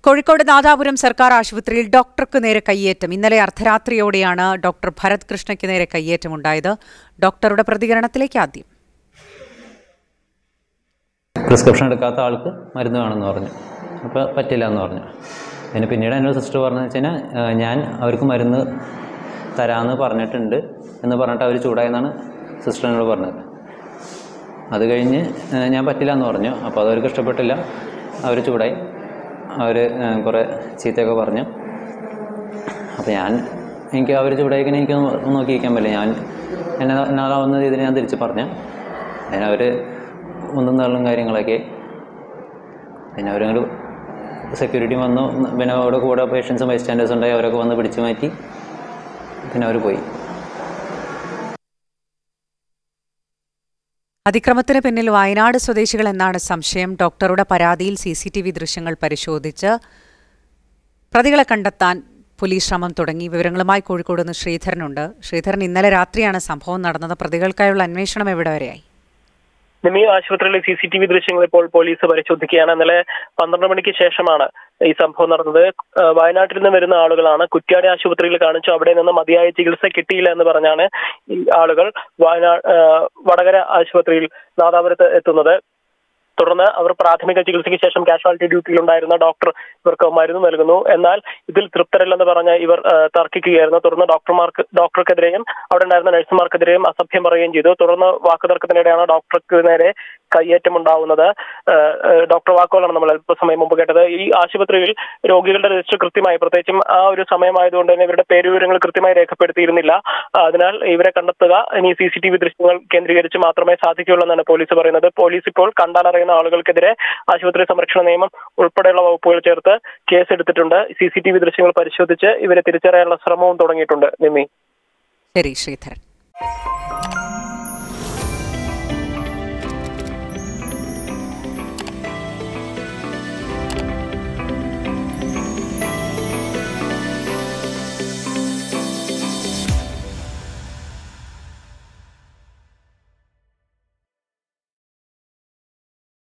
കോഴിക്കോട് നാദാപുരം സർക്കാർ ആശുപത്രിയിൽ ഡോക്ടർക്ക് നേരെ കയ്യേറ്റം ഇന്നലെ അർദ്ധരാത്രിയോടെയാണ് ഡോക്ടർ ഭരത് കൃഷ്ണയ്ക്ക് നേരെ കയ്യേറ്റമുണ്ടായത് ഡോക്ടറുടെ പ്രതികരണത്തിലേക്ക് ആദ്യം പ്രിസ്ക്രിപ്ഷൻ എടുക്കാത്ത ആൾക്ക് മരുന്ന് വേണമെന്ന് പറഞ്ഞു അപ്പോൾ പറ്റില്ല എന്ന് പറഞ്ഞു പിന്നെ പിന്നീട് എന്നോട് സിസ്റ്റർ പറഞ്ഞതെന്ന് വെച്ച് കഴിഞ്ഞാൽ ആ, ഞാൻ അവർക്ക് മരുന്ന് തരാമെന്ന് പറഞ്ഞിട്ടുണ്ട് എന്ന് പറഞ്ഞിട്ട് അവർ ചൂടായെന്നാണ് സിസ്റ്റർ എന്നോട് പറഞ്ഞത് അത് കഴിഞ്ഞ് ആ, ഞാൻ പറ്റില്ല എന്ന് പറഞ്ഞു അപ്പോൾ അതവർക്ക് ഇഷ്ടപ്പെട്ടില്ല അവർ ചൂടായി അവർ കുറേ ചീത്തയൊക്കെ പറഞ്ഞു അപ്പോൾ ഞാൻ എനിക്ക് അവർ ചൂടായിക്കാൻ എനിക്ക് നോക്കിയിരിക്കാൻ പറ്റില്ല ഞാൻ എന്നെ എന്നാലാവുന്ന രീതിയിൽ ഞാൻ തിരിച്ച് പറഞ്ഞു അതിനവർ ഒന്നും തള്ളും കാര്യങ്ങളൊക്കെ പിന്നെ അവരങ്ങോട്ട് സെക്യൂരിറ്റി വന്നു പിന്നെ അവിടെ കൂടെ പേഷ്യൻസും ബൈസ്റ്റാൻഡേഴ്സും ഉണ്ടായി അവരൊക്കെ വന്ന് പിടിച്ചു മാറ്റി പിന്നെ അവർ പോയി അതിക്രമത്തിന് പിന്നിൽ വയനാട് സ്വദേശികൾ എന്നാണ് സംശയം ഡോക്ടറുടെ പരാതിയിൽ സി സി ടി വി ദൃശ്യങ്ങൾ പരിശോധിച്ച് പ്രതികളെ കണ്ടെത്താൻ പോലീസ് ശ്രമം തുടങ്ങി വിവരങ്ങളുമായി കോഴിക്കോട് നിന്ന് ശ്രീധരനുണ്ട് ശ്രീധരൻ ഇന്നലെ രാത്രിയാണ് സംഭവം നടന്നത് പ്രതികൾക്കായുള്ള അന്വേഷണം എവിടെ വരെയായി നിമി ആശുപത്രിയിലെ സി സി ടി വി ദൃശ്യങ്ങൾ ഇപ്പോൾ പോലീസ് പരിശോധിക്കുകയാണ് ഇന്നലെ പന്ത്രണ്ട് മണിക്ക് ശേഷമാണ് ഈ സംഭവം നടന്നത് ആ, വയനാട്ടിൽ നിന്ന് വരുന്ന ആളുകളാണ് കുറ്റ്യാടി ആശുപത്രിയിൽ കാണിച്ചു അവിടെ നിന്ന് മതിയായ ചികിത്സ കിട്ടിയില്ല എന്ന് പറഞ്ഞാണ് ഈ ആളുകൾ വയനാട് ആ, വടകര ആശുപത്രിയിൽ നാദാപുരത്ത് എത്തുന്നത് തുടർന്ന് അവർ പ്രാഥമിക ചികിത്സയ്ക്ക് ശേഷം കാഷ്വാലിറ്റി ഡ്യൂട്ടിയിലുണ്ടായിരുന്ന ഡോക്ടർ ഇവർക്ക് മരുന്ന് നൽകുന്നു എന്നാൽ ഇതിൽ തൃപ്തരല്ലെന്ന് പറഞ്ഞ് ഇവർ ആ, തർക്കിക്കുകയായിരുന്നു തുടർന്ന് ഡോക്ടർമാർക്ക് ഡോക്ടർക്കെതിരെയും അവിടെ ഉണ്ടായിരുന്ന നഴ്സുമാർക്കെതിരെയും അസഭ്യം പറയുകയും ചെയ്തു തുടർന്ന് വാക്കുതർക്കത്തിനിടെയാണ് ഡോക്ടർക്ക് നേരെ കയ്യേറ്റം ഉണ്ടാവുന്നത് ആ, ആ, ഡോക്ടർ വാക്കുകളാണ് നമ്മൾ അല്പസമയം മുമ്പ് കേട്ടത് ഈ ആശുപത്രിയിൽ രോഗികളുടെ രജിസ്റ്റർ കൃത്യമായി പ്രത്യേകിച്ചും ആ ഒരു സമയമായതുകൊണ്ട് തന്നെ ഇവരുടെ പേരുവിവരങ്ങൾ കൃത്യമായി രേഖപ്പെടുത്തിയിരുന്നില്ല ആ, അതിനാൽ ഇവരെ കണ്ടെത്തുക ഇനി സി സി ടി വി ദൃശ്യങ്ങൾ കേന്ദ്രീകരിച്ച് മാത്രമേ സാധിക്കുകയുള്ളൂ എന്നാണ് പോലീസ് പറയുന്നത് പോലീസ് ഇപ്പോൾ കണ്ടാലറിയുന്ന ആളുകൾക്കെതിരെ ആശുപത്രി സംരക്ഷണ നിയമം ഉൾപ്പെടെയുള്ള വകുപ്പുകൾ ചേർത്ത് കേസ് എടുത്തിട്ടുണ്ട് സി സി ടി വി ദൃശ്യങ്ങൾ പരിശോധിച്ച് ഇവരെ തിരിച്ചറിയാനുള്ള ശ്രമവും തുടങ്ങിയിട്ടുണ്ട് നിമി ശരി ശ്രീധരൻ